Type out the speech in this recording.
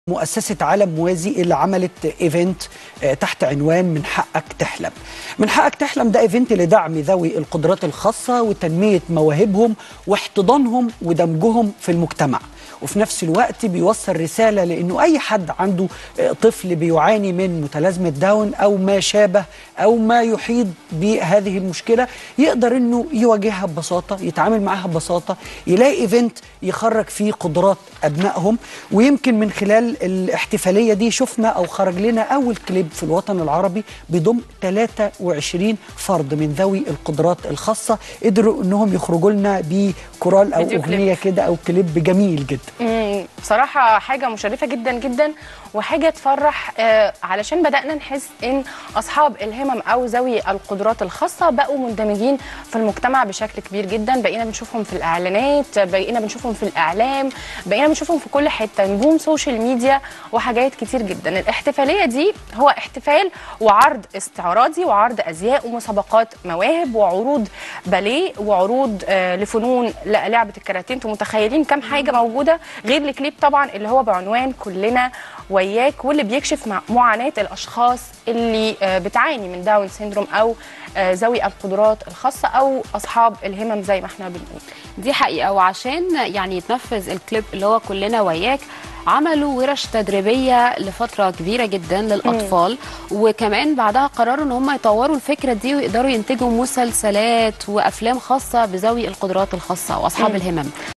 مؤسسة عالم موازي اللي عملت ايفنت تحت عنوان من حقك تحلم من حقك تحلم ده ايفنت لدعم ذوي القدرات الخاصة وتنمية مواهبهم واحتضانهم ودمجهم في المجتمع وفي نفس الوقت بيوصل رسالة لأنه أي حد عنده طفل بيعاني من متلازمة داون أو ما شابه أو ما يحيط بهذه المشكلة يقدر أنه يواجهها ببساطة يتعامل معها ببساطة يلاقي ايفنت يخرج فيه قدرات أبنائهم ويمكن من خلال الاحتفالية دي شفنا أو خرج لنا أول كليب في الوطن العربي بيضم 23 فرد من ذوي القدرات الخاصة قدروا أنهم يخرجوا لنا بكورال أو فيديو كليب. أغنية كده أو كليب جميل جدا مم، بصراحة حاجة مشرفة جدا جدا وحاجة تفرح آه، علشان بدأنا نحس إن أصحاب الهمم أو ذوي القدرات الخاصة بقوا مندمجين في المجتمع بشكل كبير جدا بقينا بنشوفهم في الإعلانات بقينا بنشوفهم في الإعلام بقينا بنشوفهم في كل حتة نجوم سوشيال ميديا وحاجات كتير جدا الاحتفالية دي هو احتفال وعرض استعراضي وعرض أزياء ومسابقات مواهب وعروض باليه وعروض آه، لفنون ل- لعبة الكاراتيه انتوا متخيلين كم حاجة موجودة غير الكليب طبعا اللي هو بعنوان كلنا وياك واللي بيكشف مع- معاناة الأشخاص اللي آه، بتعاني من داون سيندروم أو آه، ذوي القدرات الخاصة أو أصحاب الهمم زي ما احنا بنقول دي حقيقة وعشان يعني يتنفذ الكليب اللي هو كلنا وياك عملوا ورش تدريبية لفترة كبيرة جدا للأطفال وكمان بعدها قرروا ان هم يطوروا الفكرة دي ويقدروا ينتجوا مسلسلات وأفلام خاصة بذوي القدرات الخاصة وأصحاب الهمم